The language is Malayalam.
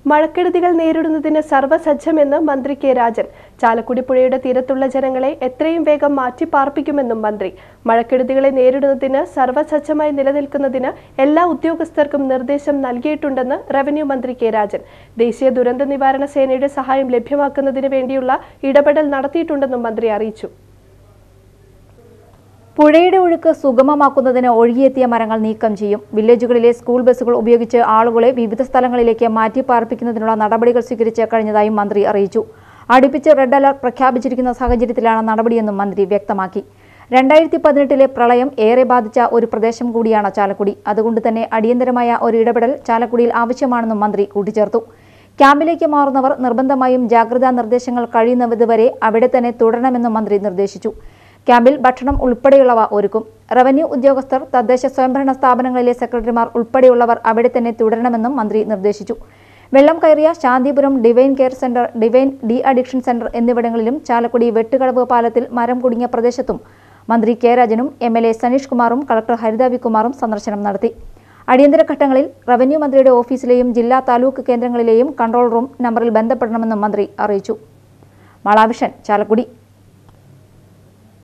മഴക്കെടുതികൾ നേരിടുന്നതിന് സർവ്വസജ്ജമെന്ന് മന്ത്രി കെ രാജൻ ചാലക്കുടി പുഴയുടെ തീരത്തുള്ള ജനങ്ങളെ എത്രയും വേഗം മാറ്റിപ്പാർപ്പിക്കുമെന്നും മന്ത്രി മഴക്കെടുതികളെ നേരിടുന്നതിന് സർവ്വസജ്ജമായി നിലനിൽക്കുന്നതിന് എല്ലാ ഉദ്യോഗസ്ഥർക്കും നിർദ്ദേശം നൽകിയിട്ടുണ്ടെന്ന് റവന്യൂ മന്ത്രി കെ രാജൻ ദേശീയ ദുരന്ത നിവാരണ സേനയുടെ സഹായം ലഭ്യമാക്കുന്നതിന് വേണ്ടിയുള്ള ഇടപെടൽ നടത്തിയിട്ടുണ്ടെന്നും മന്ത്രി അറിയിച്ചു പുഴയുടെ ഒഴുക്ക് സുഗമമാക്കുന്നതിന് ഒഴുകിയെത്തിയ മരങ്ങൾ നീക്കം ചെയ്യും വില്ലേജുകളിലെ സ്കൂൾ ബസ്സുകൾ ഉപയോഗിച്ച് ആളുകളെ വിവിധ സ്ഥലങ്ങളിലേക്ക് മാറ്റി പാർപ്പിക്കുന്നതിനുള്ള നടപടികൾ സ്വീകരിച്ച് കഴിഞ്ഞതായും മന്ത്രി അറിയിച്ചു അടുപ്പിച്ച് റെഡ് അലർട്ട് പ്രഖ്യാപിച്ചിരിക്കുന്ന സാഹചര്യത്തിലാണ് നടപടിയെന്നും മന്ത്രി വ്യക്തമാക്കി രണ്ടായിരത്തി പതിനെട്ടിലെ പ്രളയം ഏറെ ബാധിച്ച ഒരു പ്രദേശം കൂടിയാണ് ചാലക്കുടി അതുകൊണ്ട് തന്നെ അടിയന്തരമായ ഒരു ഇടപെടൽ ചാലക്കുടിയിൽ ആവശ്യമാണെന്നും മന്ത്രി കൂട്ടിച്ചേർത്തു ക്യാമ്പിലേക്ക് മാറുന്നവർ നിർബന്ധമായും ജാഗ്രതാ നിർദ്ദേശങ്ങൾ കഴിയുന്നതുവരെ അവിടെ തന്നെ തുടരണമെന്നും മന്ത്രി നിർദ്ദേശിച്ചു ക്യാമ്പിൽ ഭക്ഷണം ഉൾപ്പെടെയുള്ളവ ഒരുക്കും റവന്യൂ ഉദ്യോഗസ്ഥർ തദ്ദേശ സ്വയംഭരണ സ്ഥാപനങ്ങളിലെ സെക്രട്ടറിമാർ ഉൾപ്പെടെയുള്ളവർ അവിടെ തന്നെ തുടരണമെന്നും മന്ത്രി നിർദ്ദേശിച്ചു വെള്ളം കയറിയ Santhipuram divine care centre divine de addiction centre എന്നിവിടങ്ങളിലും ചാലക്കുടി വെട്ടുകടവ് പാലത്തിൽ മരം കുടുങ്ങിയ പ്രദേശത്തും മന്ത്രി കെ രാജനും എം എൽ എ സനീഷ് കുമാറും കളക്ടർ ഹരിത വികുമാറും സന്ദർശനം നടത്തി അടിയന്തര ഘട്ടങ്ങളിൽ റവന്യൂ മന്ത്രിയുടെ ഓഫീസിലെയും ജില്ലാ താലൂക്ക് കേന്ദ്രങ്ങളിലെയും കൺട്രോൾ റൂം നമ്പറിൽ ബന്ധപ്പെടണമെന്നും മന്ത്രി അറിയിച്ചു മാളാവിഷൻ ചാലക്കുടി